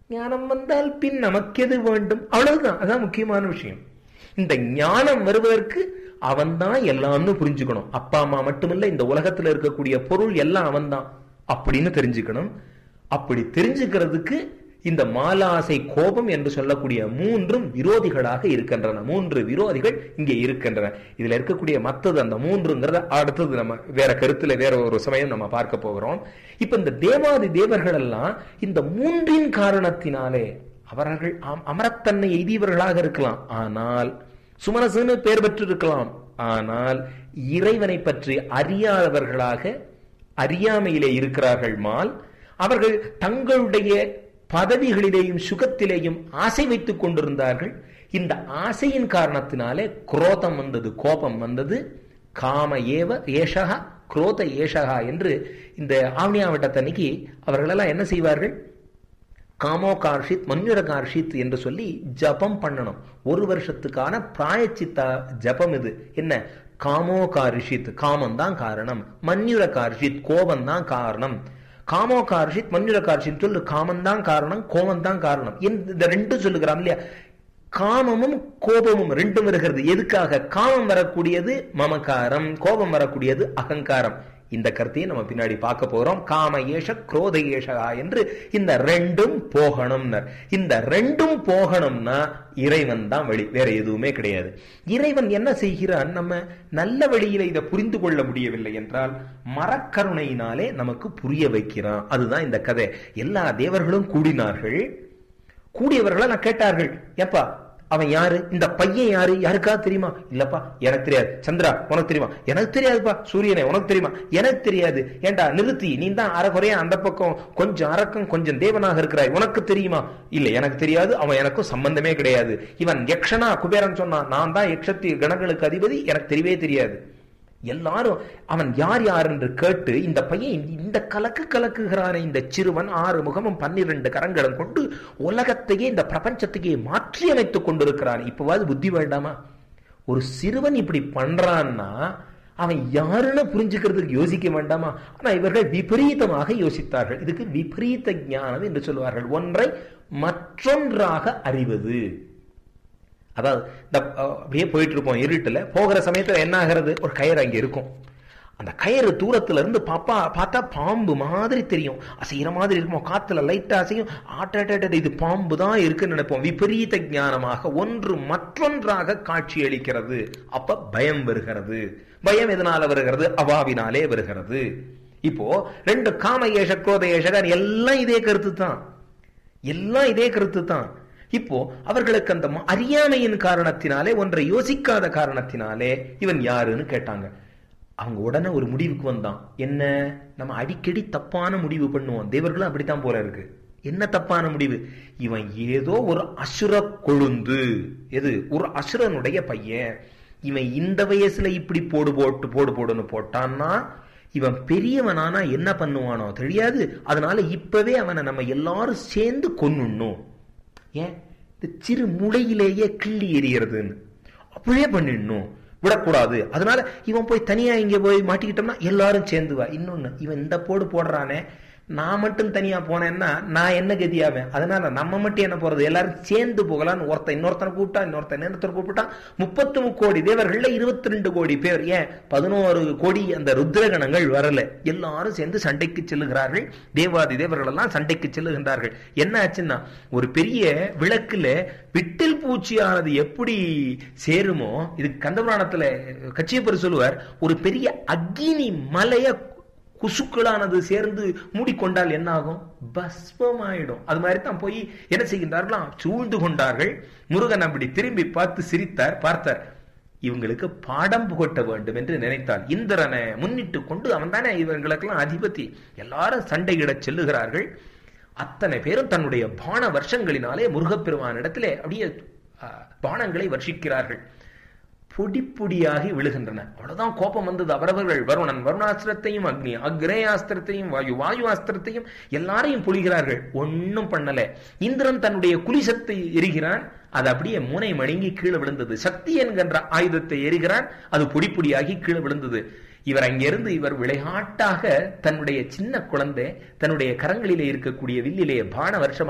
ஞானம் வந்தால் பின் நமக்கெது வேண்டும் அவ்வளவுதான் அதான் முக்கியமான விஷயம் இந்த ஞானம் வருவதற்கு அவன்தான் எல்லாம்னு புரிஞ்சுக்கணும் அப்பா அம்மா மட்டுமில்ல இந்த உலகத்துல இருக்கக்கூடிய பொருள் எல்லாம் அவன்தான் அப்படின்னு தெரிஞ்சுக்கணும் அப்படி தெரிஞ்சுக்கிறதுக்கு இந்த மாலாசை கோபம் என்று சொல்லக்கூடிய மூன்றும் விரோதிகளாக இருக்கின்றன மூன்று விரோதிகள் இங்கே இருக்கின்றன இதுல இருக்கக்கூடிய மத்தது அந்த மூன்றுங்கிறத அடுத்தது நம்ம வேற கருத்துல வேற ஒரு சமயம் நம்ம பார்க்க போகிறோம் இப்ப இந்த தேவாதி தேவர்கள் எல்லாம் இந்த மூன்றின் காரணத்தினாலே அவர்கள் அம்- அமரத்தன்மை எய்தியவர்களாக இருக்கலாம் ஆனால் சுமனசுன்னு பெயர் பெற்றிருக்கலாம் ஆனால் இறைவனை பற்றி அறியாதவர்களாக அறியாமையிலே இருக்கிறார்கள் மால் அவர்கள் தங்களுடைய பதவிகளிலேயும் சுகத்திலேயும் ஆசை வைத்துக் கொண்டிருந்தார்கள் இந்த ஆசையின் காரணத்தினாலே குரோதம் வந்தது கோபம் வந்தது காம ஏவ ஏஷகா குரோத ஏஷகா என்று இந்த ஆவணியாவட்டத்தன்னைக்கு அவர்களெல்லாம் என்ன செய்வார்கள் காமோ கார்ஷித் மன்யுர கார்ஷித் என்று சொல்லி ஜபம் பண்ணணும் ஒரு வருஷத்துக்கான பிராயச்சித்த ஜபம் இது என்ன காமோ காரிஷித் காமம் தான் காரணம் மன்யுர கார்ஷித் கோபம் தான் காரணம் காமோ கார்ஷித் மன்யுர கார்ஷித் சொல்லு காமம் தான் காரணம் கோபம் தான் காரணம் இந்த ரெண்டும் சொல்லுகிறான் இல்லையா காமமும் கோபமும் ரெண்டும் வருகிறது எதுக்காக காமம் வரக்கூடியது மமகாரம் கோபம் வரக்கூடியது அகங்காரம் இந்த கருத்தையும் நம்ம பின்னாடி பார்க்க போறோம் காம ஏஷ குரோத ஏஷகா என்று இந்த ரெண்டும் போகணும்னர் இந்த ரெண்டும் போகணும்னா இறைவன் தான் வழி வேற எதுவுமே கிடையாது இறைவன் என்ன செய்கிறான் நம்ம நல்ல வழியில இதை புரிந்து கொள்ள முடியவில்லை என்றால் மரக்கருணையினாலே நமக்கு புரிய வைக்கிறான் அதுதான் இந்த கதை எல்லா தேவர்களும் கூடினார்கள் கூடியவர்களை நான் கேட்டார்கள் ஏப்பா அவன் யாரு இந்த பையன் யாரு யாருக்கா தெரியுமா இல்லப்பா எனக்கு தெரியாது சந்திரா உனக்கு தெரியுமா எனக்கு தெரியாதுப்பா சூரியனே உனக்கு தெரியுமா எனக்கு தெரியாது ஏண்டா நிறுத்தி நீ தான் அறகுறையா அந்த பக்கம் கொஞ்சம் அரக்கம் கொஞ்சம் தேவனாக இருக்கிறாய் உனக்கு தெரியுமா இல்ல எனக்கு தெரியாது அவன் எனக்கும் சம்பந்தமே கிடையாது இவன் யக்ஷனா குபேரன் சொன்னான் நான் தான் யக்ஷத்தி கணங்களுக்கு அதிபதி எனக்கு தெரியவே தெரியாது எல்லாரும் அவன் யார் யார் என்று கேட்டு இந்த பையன் இந்த கலக்கு கலக்குகிறானே இந்த சிறுவன் ஆறு முகமும் பன்னிரண்டு கரங்களும் கொண்டு உலகத்தையே இந்த பிரபஞ்சத்தையே மாற்றி அமைத்துக் கொண்டிருக்கிறான் இப்பவாது புத்தி வேண்டாமா ஒரு சிறுவன் இப்படி பண்றான்னா அவன் யாருன்னு புரிஞ்சுக்கிறதுக்கு யோசிக்க வேண்டாமா ஆனா இவர்கள் விபரீதமாக யோசித்தார்கள் இதுக்கு விபரீத ஞானம் என்று சொல்லுவார்கள் ஒன்றை மற்றொன்றாக அறிவது அதாவது இந்த அஹ், அப்படியே போயிட்டு இருப்போம் இருட்டுல போகிற சமயத்துல என்ன ஆகிறது ஒரு கயிறு அங்க இருக்கும் அந்த கயிறு தூரத்துல இருந்து பாப்பா பார்த்தா பாம்பு மாதிரி தெரியும் அசைகிற மாதிரி இருக்கும் காத்துல லைட்டா அசையும் ஆட்ட இது பாம்பு தான் இருக்குன்னு நினைப்போம் விபரீத ஞானமாக ஒன்று மற்றொன்றாக காட்சி அளிக்கிறது அப்ப பயம் வருகிறது பயம் எதனால வருகிறது அவாவினாலே வருகிறது இப்போ ரெண்டு காம ஏஷ குரோத ஏஷகர் எல்லாம் இதே கருத்து தான் எல்லாம் இதே கருத்து தான் இப்போ அவர்களுக்கு அந்த ம- அறியாமையின் காரணத்தினாலே ஒன்றை யோசிக்காத காரணத்தினாலே இவன் யாருன்னு கேட்டாங்க அவங்க உடனே ஒரு முடிவுக்கு வந்தான் என்ன நம்ம அடிக்கடி தப்பான முடிவு பண்ணுவோம் தேவர்களும் அப்படித்தான் போல இருக்கு என்ன தப்பான முடிவு இவன் ஏதோ ஒரு அசுர கொழுந்து எது ஒரு அசுரனுடைய பையன் இவன் இந்த வயசுல இப்படி போடு போட்டு போடு போடுன்னு போட்டான்னா இவன் பெரியவனானா என்ன பண்ணுவானோ தெரியாது அதனால இப்பவே அவனை நம்ம எல்லாரும் சேர்ந்து கொன்னுடணும் ஏன் இந்த சிறு முளையிலேயே கிள்ளி எறிகிறதுன்னு அப்படியே பண்ணிடணும் விடக்கூடாது அதனால இவன் போய் தனியா இங்க போய் மாட்டிக்கிட்டோம்னா எல்லாரும் சேர்ந்துவா இன்னொன்னு இவன் இந்த போடு போடுறானே நான் மட்டும் தனியா போனேன்னா நான் என்ன கதியாவேன் அதனால நம்ம மட்டும் என்ன போறது எல்லாரும் சேர்ந்து போகலான்னு ஒருத்தன் இன்னொருத்தனை கூப்பிட்டா இன்னொருத்தன் இன்னொருத்தர் கூப்பிட்டா முப்பத்தி கோடி தேவர்கள்ல இருபத்தி ரெண்டு கோடி பேர் ஏன் பதினோரு கோடி அந்த ருத்ரகணங்கள் வரல எல்லாரும் சேர்ந்து சண்டைக்கு செல்லுகிறார்கள் தேவாதி தேவர்கள் எல்லாம் சண்டைக்கு செல்லுகின்றார்கள் என்ன ஆச்சுன்னா ஒரு பெரிய விளக்குல விட்டில் பூச்சியானது எப்படி சேருமோ இது கந்தபுராணத்துல கச்சியப்பர் சொல்லுவார் ஒரு பெரிய அக்னி மலைய குசுக்களானது சேர்ந்து மூடிக்கொண்டால் என்ன ஆகும் பஸ்பமாயிடும் அது மாதிரி தான் போய் என்ன செய்கின்றார்களாம் சூழ்ந்து கொண்டார்கள் முருகன் அப்படி திரும்பி பார்த்து சிரித்தார் பார்த்தார் இவங்களுக்கு பாடம் புகட்ட வேண்டும் என்று நினைத்தால் இந்திரனை முன்னிட்டு கொண்டு அவன் தானே இவங்களுக்கெல்லாம் அதிபதி எல்லாரும் சண்டையிடச் செல்லுகிறார்கள் அத்தனை பேரும் தன்னுடைய பான வருஷங்களினாலே முருகப்பெருமானிடத்திலே அப்படியே அஹ், பானங்களை வர்ஷிக்கிறார்கள் பொடி பொடியாகி விழுகின்றன அவ்வளவுதான் கோபம் வந்தது அவரவர்கள் வருணன் வருணாஸ்திரத்தையும் அக்னி அக்ரேயாஸ்திரத்தையும் வாயு வாயு அஸ்திரத்தையும் எல்லாரையும் பொழிகிறார்கள் ஒன்னும் பண்ணல இந்திரன் தன்னுடைய குலிசத்தை எரிகிறான் அது அப்படியே முனை மழுங்கி கீழே விழுந்தது சக்தி என்கின்ற ஆயுதத்தை எரிகிறான் அது பொடி பொடியாகி கீழே விழுந்தது இவர் அங்கிருந்து இவர் விளையாட்டாக தன்னுடைய சின்ன குழந்தை தன்னுடைய கரங்களிலே இருக்கக்கூடிய வில்லிலே பான வருஷம்